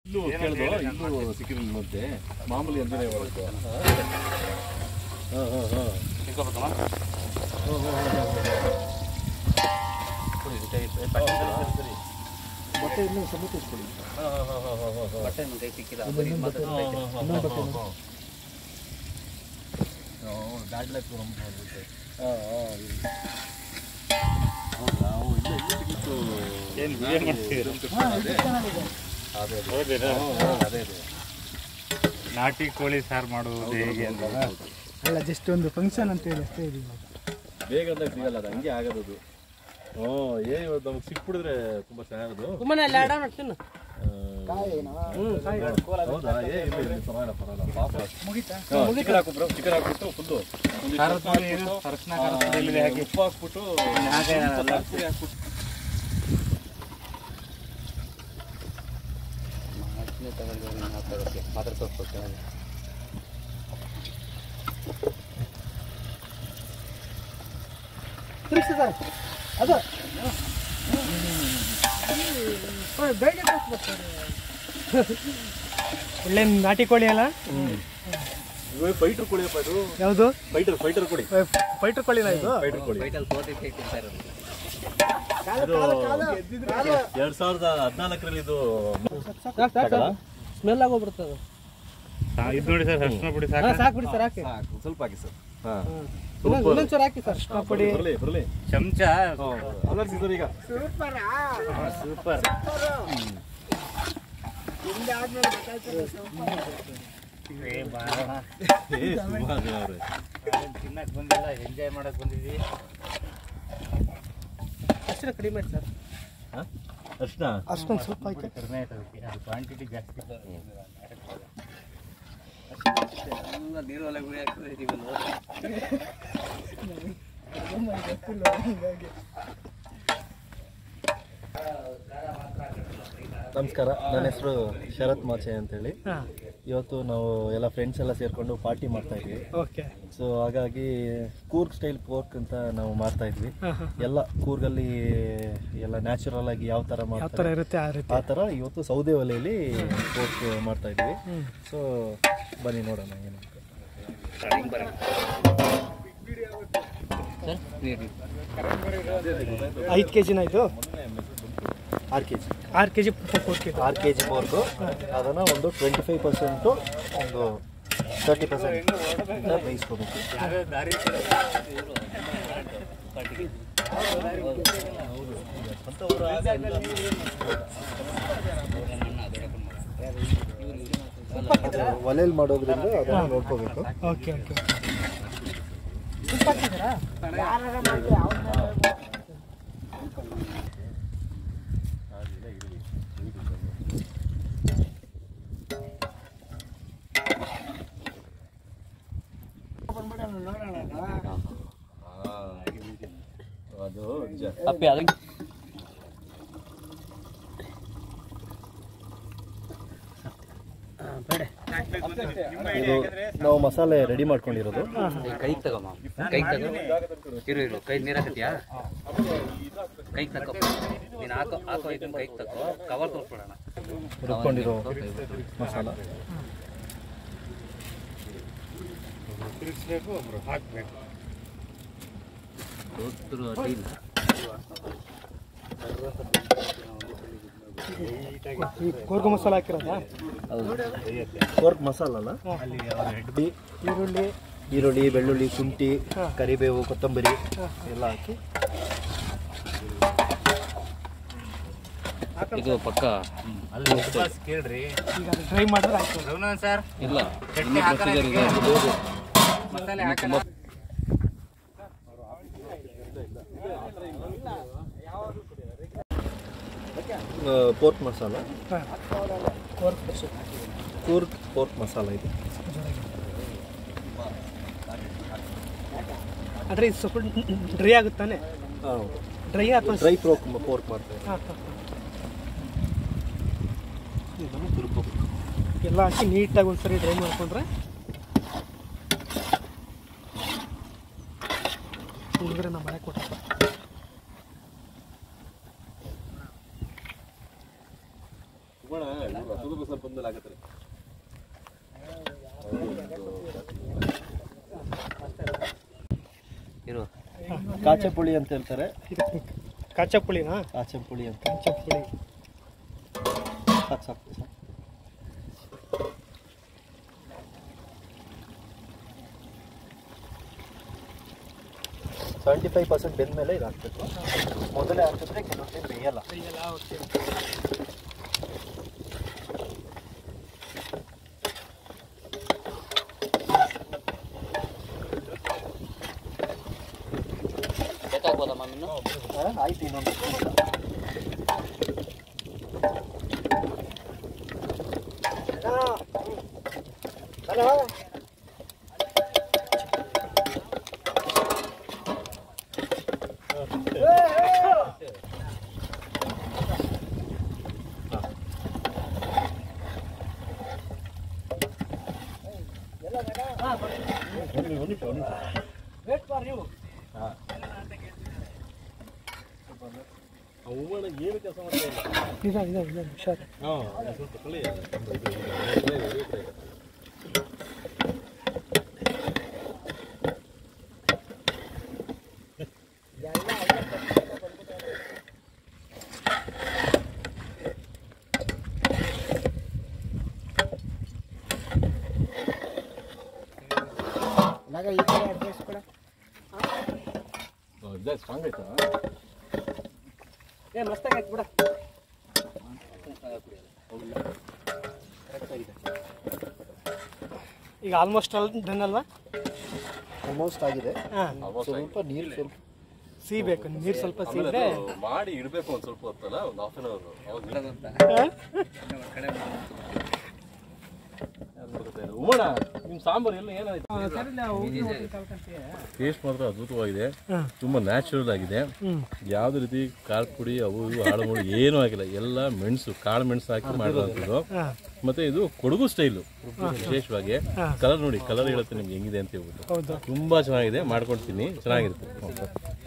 ಇಲ್ಲೂ ಕೇಳ್ದು ಇಲ್ಲೂ ಸಿಕ್ಕಿರಲಿಲ್ಲ ಮತ್ತೆ ಮಾಮೂಲಿ ಅಂದ್ರೆ ಬರುತ್ತೆ ಹಾಂ ಹಾಂ ಹಾಂ ಮತ್ತೆ ಇನ್ನೂ ಸಮೇತ ಇಟ್ಕೊಳ್ಳಿ ಹಾಂ ಹಾಂ ಹಾಂ ಹಾಂ ಹಾಂ ಬಟ್ಟೆ ನನ್ ಕೈ ಸಿಕ್ಕಿಲ್ಲ ಗಾಡ್ಲಕ್ಕೆ ಬಂದ್ಬಿಟ್ಟು ಹಾಂ ಹಾಂ ಹೌದಾ ಓ, ಇಲ್ಲೇ ಇಲ್ಲೇ ಸಿಕ್ಕಿತ್ತು. ಅದೇ ಅದೇ ಅದೇ ಹ್ಮ್, ಅದೇ ಅದೇ ನಾಟಿ ಕೋಳಿ ಸಾರು ಮಾಡುವುದು ಹೇಗೆ ಅಂತ ಅಲ್ಲ ಜಸ್ಟ್ ಒಂದು ಫಂಕ್ಷನ್ ಅಂತ ಹೇಳಿ ಅಷ್ಟೇ ಇದೆ ಇವಾಗ ಬೇಗ ಅಂದಾಗ ಸಿಗಲ್ಲ ಅದು ಹಂಗೆ ಆಗೋದು ಹ್ಞೂ ಏ ಇವತ್ತು ನಮಗೆ ಸಿಕ್ಬಿಡಿದ್ರೆ ತುಂಬ ಚೆನ್ನಾಗದು ಹೌದಾ ಏ ಇಲ್ಲ ಇಲ್ಲ ಪರವಾಗಿಲ್ಲ ಪರವಾಗಿಲ್ಲ ಪಾಪ ಹಾಂ, ಚಿಕನ್ ಹಾಕು ಬ್ರೋ ಚಿಕನ್ ಹಾಕ್ಬಿಟ್ಟು ಫುಲ್ಲು ಖಾರದ ಪುಡಿ ಏನು? ಅರಶಿನ ಖಾರದ ಪುಡಿ ಎಲ್ಲಿದೆ ಹಾಕಿ ಉಪ್ಪು ಹಾಕ್ಬಿಟ್ಟು ಹಾಗೆ ಸ್ವಲ್ಪ ಸಾಸಿವೆ ಹಾಕ್ಬಿಟ್ಟು ಮಕ್ಕಳೇ ತಗೊಂಡು ಮಾತಾಡೋಕ್ಕೆ ಮಾತಾಡ್ಸೋಕೆ ತಿರ್ಗ್ಸಿ ಸರ್ ಅದು ಬೇಗ ಒಳ್ಳೆ ನಾಟಿ ಕೋಳಿ ಅಲ್ಲ ಇವಾಗ ಫೈಟರ್ ಕೊಡಿಯಪ್ಪ ಇದು ಯಾವುದು ಫೈಟರ್ ಫೈಟರ್ ಕೊಡಿ ಫೈಟರ್ ಕೋಳಿನ ಇದು ಫೈಟರ್ ಕೊಡಿ ವೈಟಲ್ ಕೋಟಿ ಕೈ ತಿಂತಾ ಇರೋದು ಎರಡ್ ಸಾವಿರದ ಹದಿನಾಲ್ಕರಲ್ಲಿ ಇದು ಸ್ಮೆಲ್ ಆಗೋಗ್ಬಿಡ್ತದೆ ಹಾ, ಇದು ನೋಡಿ ಸರ್ ಅರ್ಶಿನ ಪುಡಿ ಸಾಕು ಸಾಕು ಬಿಡಿ ಸರ್ ಹಾಕಿ ಸಾಕು ಸ್ವಲ್ಪ ಹಾಕಿ ಸರ್ ಹಾ ಇನ್ನೊಂಚೂರು ಹಾಕಿ ಸರ್ ಅರ್ಶಿನ ಪುಡಿ ಬರಲಿ ಬರಲಿ ಚಮಚ ಅಲರ್ಸಿ ಸರ್ ಈಗ ಸೂಪರ್ ಏ ಬಾರಣ ಏ ಸುಮಾರು ಜನ ಅವ್ರೆ ತಿನ್ನಕ್ ಬಂದಿಲ್ಲ ಎಂಜಾಯ್ ಮಾಡಕ್ ಬಂದಿದ್ವಿ ಅರ್ಶಿನ ಕಡಿಮೆ ಮಾಡಿ ಸರ್ ಹಾ? ಅರ್ಶಿನ ಅಷ್ಟೊಂದು ಸ್ವಲ್ಪ ಹಾಕಿ ಕಡಿಮೆ ಆಯ್ತು ಅದಕ್ಕೆ ಅದು ಕ್ವಾಂಟಿಟಿ ಜಾಸ್ತಿ ಎಲ್ಲ ನೀರೊಳಗೆ ಗುಳಿ ಹಾಕ್ತದೆ ಇದೀವಲ್ಲ ನಮಸ್ಕಾರ ನನ್ನ ಹೆಸರು ಶರತ್ ಮಾಚೆ ಅಂತೇಳಿ ಹಾಂ ಇವತ್ತು ನಾವು ಎಲ್ಲ ಫ್ರೆಂಡ್ಸ್ ಎಲ್ಲ ಸೇರ್ಕೊಂಡು ಪಾರ್ಟಿ ಮಾಡ್ತಾ ಇದ್ವಿ ಓಕೆ ಸೊ ಹಾಗಾಗಿ ಕೂರ್ಗ್ ಸ್ಟೈಲ್ ಪೋರ್ಕ್ ಅಂತ ನಾವು ಮಾಡ್ತಾ ಇದ್ವಿ ಹಾಂ ಹಾಂ ಎಲ್ಲ ಕೂರ್ಗಲ್ಲಿ ಎಲ್ಲ ನ್ಯಾಚುರಲ್ ಆಗಿ ಯಾವ ಥರ ಯಾವ ಥರ ಮಾಡ್ತಾರೆ ಇರುತ್ತೆ ಆ ರೀತಿ ಆ ಥರ ಇವತ್ತು ಸೌದೆ ಒಲೆಯಲ್ಲಿ ಪೋರ್ಕ್ ಮಾಡ್ತಾ ಇದ್ವಿ ಹ್ಞೂ ಸೊ ಬನ್ನಿ ನೋಡೋಣ ಏನು ಅಂತ. ಹಿಂಗ್ ಬರೋಣ ಸರ್ ನೀರು ಐದು ಕೆ ಜಿನ ಇದು ಆರು ಕೆ ಜಿ ಆರು ಕೆ ಜಿ ಫೋರ್ ಕೆ ಆರು ಕೆ ಜಿ ಪೋರ್ಕು ಅದನ್ನು ಒಂದು ಟ್ವೆಂಟಿ ಫೈವ್ ಪರ್ಸೆಂಟು ಒಂದು ತರ್ಟಿ ಪರ್ಸೆಂಟ್ ಬೇಯಿಸ್ಕೋಬೇಕು ಅದು ಒಲೆಯಲ್ಲಿ ಮಾಡೋದ್ರಿಂದ ಅದನ್ನು ನೋಡ್ಕೋಬೇಕು ಓಕೆ ಓಕೆ ಅದು ಅಪ್ಪಿ ಅದು ಇದು ನಾವು ಮಸಾಲೆ ರೆಡಿ ಮಾಡ್ಕೊಂಡಿರೋದು ಕೈಗೆ ತಗೋಮ್ಮ ಕೈಗೆ ತಗೋ ಇರು ಇರು ಕೈ ನೀರು ಹಾಕತ್ಯಾ ಕೈಗೆ ತಗೋ ನೀನು ಹಾಕೋ ಹಾಕೋ ಇದನ್ನ ಕೈಗೆ ತಗೋ ಕವರ್ ತೋರಿಸ್ಬಿಡೋಣ ರುಬ್ಕೊಂಡಿರೋ ಮಸಾಲ ತಿರುಗಿಸ್ಬೇಕು ಒಬ್ರು ಹಾಕ್ಬೇಕು ದೋಸ್ತರು ಅಡ್ಡಿಲ್ಲ ಈ ಕೋರ್ಗು ಮಸಾಲ ಹಾಕಿರೋದಾ ಪೋರ್ಕ್ ಮಸಾಲ ಅಲ್ಲ ಅಲ್ಲಿ ಅವ್ರ ಹೆಡ್ ಈ- ಈರುಳ್ಳಿ ಈರುಳ್ಳಿ ಬೆಳ್ಳುಳ್ಳಿ ಶುಂಠಿ ಹಾ. ಕರಿಬೇವು ಕೊತ್ತಂಬರಿ ಎಲ್ಲ ಹಾಕಿ ಇದು ಪಕ್ಕ ಅಲ್ಲಿ ಉಪವಾಸ ಕೇಳ್ರಿ ಈಗ ಅದು ಡ್ರೈ ಮಾಡಿದ್ರೆ ಆಯ್ತು ರಘುನಾಥ್ ಸರ್ ಇಲ್ಲ ಚಟ್ನಿ ಹಾಕಲ್ಲ ಪ್ರೊಸೀಜರ್ ಇದೆ ಇದಕ್ಕೆ? ಮಸಾಲೆ ಹಾಕಲ್ಲ ಪೋರ್ಕ್ ಮಸಾಲ ಹಾಂ ಕೋರ್ಗ್ ಫ್ರೆಶ್ ಕೂರ್ಗ್ ಪೋರ್ಕ್ ಮಸಾಲ ಇದು ಅಂದರೆ ಇದು ಸ್ವಲ್ಪ ಡ್ರೈ ಆಗುತ್ತಾನೆ ಡ್ರೈ ಅಥವಾ ಡ್ರೈ ಪೋರ್ಕ್ ಪೋರ್ಕ್ ಮಾಡ್ತಾರೆ ಹಾಂ ಹಾಂ ಇದನ್ನು ತುರ್ಕೋಬೇಕು ಎಲ್ಲ ಹಾಕಿ ನೀಟಾಗಿ ಒಂದ್ಸರಿ ಡ್ರೈ ಮಾಡ್ಕೊಂಡ್ರೆ ಹುಡುಗರೆ ನಮ್ಮ ಮನೆ ಕೊಟ್ಟ ಇರು ಕಾಚೆ ಪುಳಿ ಅಂತ ಹೇಳ್ತಾರೆ ಇದು ಕಾಚಾ ಪುಳಿನಾ ಕಾಚೆ ಪುಳಿ ಅಂತ ಕಾಚಾ ಪುಳಿ ಸಾಕು ಸಾಕು ಸಾಕು ಸೆವೆಂಟಿ ಫೈವ್ ಪರ್ಸೆಂಟ್ ಬೆಂದಮೇಲೆ ಇದು ಹಾಕ್ಬೇಕು ಮೊದಲೇ ಹಾಕಿದ್ರೆ ಕೆಲವೊಂದು ಬೇಯಲ್ಲ ಬೇಕಾಗ್ಬೋದಮ್ಮ ಇನ್ನು ಆ, ಆಯ್ತು ಇನ್ನೊಂದು ನಿಜ ನಿಜ ನಿಜ ಹುಷಾರು ಏ ಮಸ್ತಾಗೈತೆ ಬಿಡ ಈಗ ಆಲ್ಮೋಸ್ಟ್ ಅಲ್ ಡನ್ ಅಲ್ವಾ ಆಲ್ಮೋಸ್ಟ್ ಆಗಿದೆ ಹಾಂ ಸ್ವಲ್ಪ ನೀರು ಸ್ವಲ್ಪ ಸಿಹಿ ಬೇಕು ನೀರು ಸ್ವಲ್ಪ ಸಿದ್ರೆ ಮಾಡಿ ಇಡಬೇಕು ಒಂದು ಸ್ವಲ್ಪ ಹೊತ್ತಲ್ಲ ಒಂದು ಹಾಫ್ ಅನ್ ಅವರ್ ಅವಾಗ ಉಮಣ ನಿಮ್ಮ ಸಾಂಬಾರು ಎಲ್ಲ ಏನಾಯ್ತು ಟೇಸ್ಟ್ ಮಾತ್ರ ಅದ್ಭುತವಾಗಿದೆ ಹ್ಮ್. ತುಂಬಾ ನ್ಯಾಚುರಲ್ ಆಗಿದೆ ಹ್ಮ್. ಯಾವುದೇ ರೀತಿ ಖಾರ ಪುಡಿ ಅವು ಇವು ಹಾಳು ಮುಳು ಏನೂ ಆಗಿಲ್ಲ ಎಲ್ಲ ಮೆಣಸು ಕಾಳು ಮೆಣಸು ಹಾಕಿ ಮಾಡಿರೋಂಥದ್ದು ಹಾಂ ಮತ್ತೆ ಇದು ಕೊಡಗು ಸ್ಟೈಲು ವಿಶೇಷವಾಗಿ ಕಲರ್ ನೋಡಿ ಕಲರ್ ಹೇಳುತ್ತೆ ನಿಮ್ಗೆ ಹೆಂಗಿದೆ ಅಂತ ಹೇಳ್ಬಿಟ್ಟು ಹೌದು ತುಂಬಾ ಚೆನ್ನಾಗಿದೆ ಮಾಡ್ಕೊಳ್ತೀನಿ ಚೆನ್ನಾಗಿರುತ್ತೆ